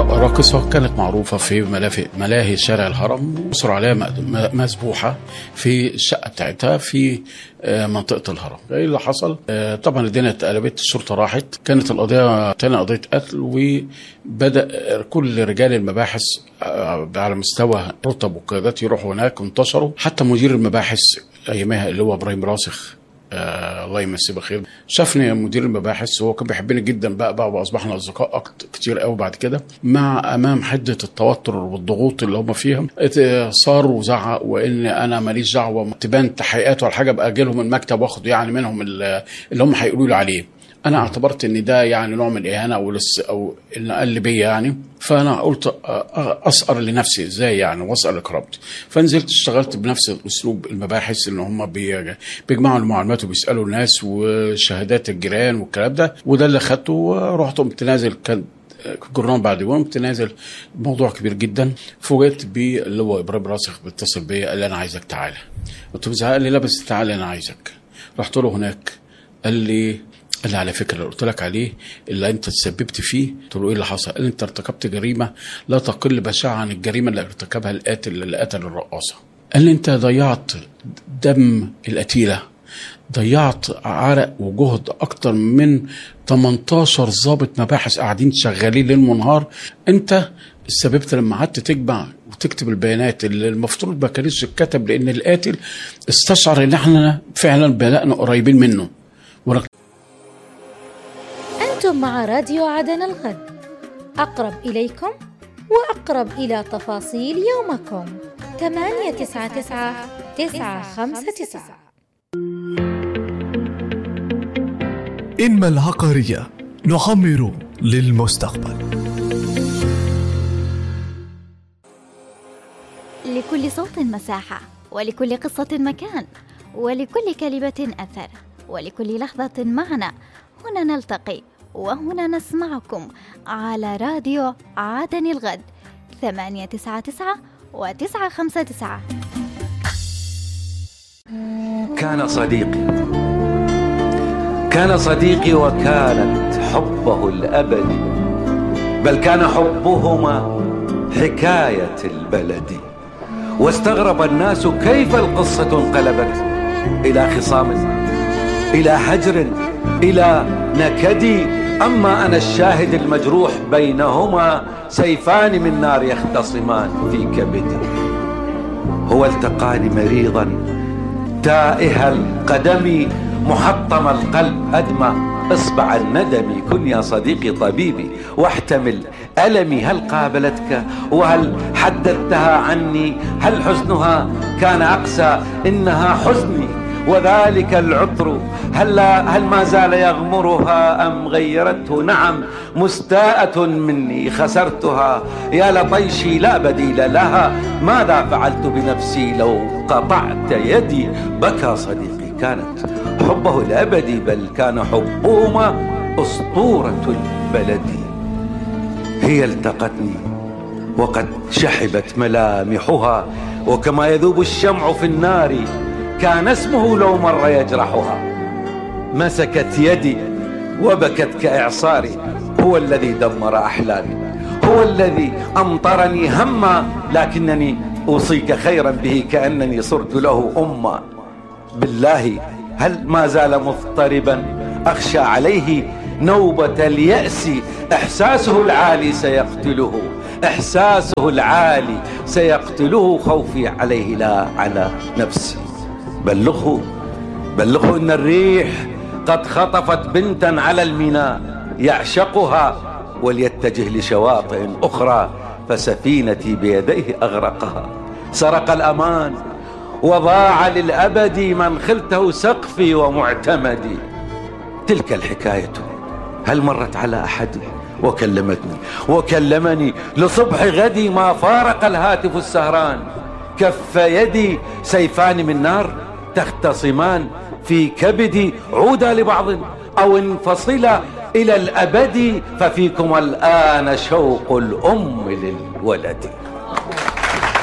راقصة كانت معروفة في ملاهي ملاهي شارع الهرم وصر عليها م- م- مذبوحة في الشقة بتاعتها في آه، منطقة الهرم ايه اللي حصل آه، طبعا الدنيا اتقلبت الشرطة راحت كانت القضية تاني قضية قتل وبدأ كل رجال المباحث آه، على مستوى رتب وقيادات يروحوا هناك وانتشروا حتى مدير المباحث ايامها اللي هو ابراهيم راسخ آه الله يمسيه بخير شافني مدير المباحث وهو كان بيحبني جدا بقى بقى واصبحنا اصدقاء أكتر كتير قوي بعد كده مع امام حده التوتر والضغوط اللي هم فيها ات- صار وزعق وان انا ماليش دعوه تبان تحقيقات ولا حاجه ابقى اجي لهم المكتب واخد يعني منهم ال- اللي هم هيقولوا لي عليه انا اعتبرت ان ده يعني نوع من الاهانه او لس او ان قل بيا يعني فانا قلت أ- أ- اسأر لنفسي ازاي يعني واسال لكرامتي فنزلت اشتغلت بنفس الاسلوب المباحث ان هم بي- بيجمعوا المعلومات وبيسالوا الناس وشهادات الجيران والكلام ده وده اللي خدته ورحت قمت نازل كان جرنان بعد يوم قمت نازل موضوع كبير جدا فوجئت بيه اللي هو ابراهيم راسخ بيتصل بيا قال لي انا عايزك تعالى قلت له قال لي لا بس تعالى انا عايزك رحت له هناك قال لي قال لي على فكره اللي قلت لك عليه اللي انت تسببت فيه قلت له ايه اللي حصل؟ قال لي انت ارتكبت جريمه لا تقل بشاعه عن الجريمه اللي ارتكبها القاتل اللي قتل الرقاصه. قال لي انت ضيعت دم القتيله ضيعت عرق وجهد اكتر من 18 ضابط مباحث قاعدين شغالين ليل ونهار انت سببت لما قعدت تجمع وتكتب البيانات اللي المفترض ما كانتش تتكتب لان القاتل استشعر ان احنا فعلا بدانا قريبين منه ولكن أنتم مع راديو عدن الغد أقرب إليكم وأقرب إلى تفاصيل يومكم 899 959 إنما العقارية نعمر للمستقبل لكل صوت مساحة ولكل قصة مكان ولكل كلمة أثر ولكل لحظة معنى هنا نلتقي وهنا نسمعكم على راديو عدن الغد 899 و959 كان صديقي كان صديقي وكانت حبه الأبدي بل كان حبهما حكاية البلد واستغرب الناس كيف القصة انقلبت إلى خصام إلى حجر إلى نكد أما أنا الشاهد المجروح بينهما سيفان من نار يختصمان في كبدي هو التقاني مريضا تائه القدم محطم القلب أدمى اصبع الندم كن يا صديقي طبيبي واحتمل ألمي هل قابلتك وهل حدثتها عني هل حزنها كان أقسى إنها حزني وذلك العطر هل, لا هل ما زال يغمرها أم غيرته نعم مستاءة مني خسرتها يا لطيشي لا بديل لها ماذا فعلت بنفسي لو قطعت يدي بكى صديقي كانت حبه الأبدي بل كان حبهما أسطورة البلد هي التقتني وقد شحبت ملامحها وكما يذوب الشمع في النار كان اسمه لو مر يجرحها مسكت يدي وبكت كإعصاري هو الذي دمر أحلامي هو الذي أمطرني هما لكنني أوصيك خيرا به كأنني صرت له أما بالله هل ما زال مضطربا أخشى عليه نوبة اليأس إحساسه العالي سيقتله إحساسه العالي سيقتله خوفي عليه لا على نفسي بلغه بلغه إن الريح قد خطفت بنتا على الميناء يعشقها وليتجه لشواطئ أخرى فسفينتي بيديه أغرقها سرق الأمان وضاع للأبد من خلته سقفي ومعتمدي تلك الحكاية هل مرت على أحد وكلمتني وكلمني لصبح غدي ما فارق الهاتف السهران كف يدي سيفان من نار تختصمان في كبدي عودا لبعض أو انفصلا إلى الأبد ففيكم الآن شوق الأم للولد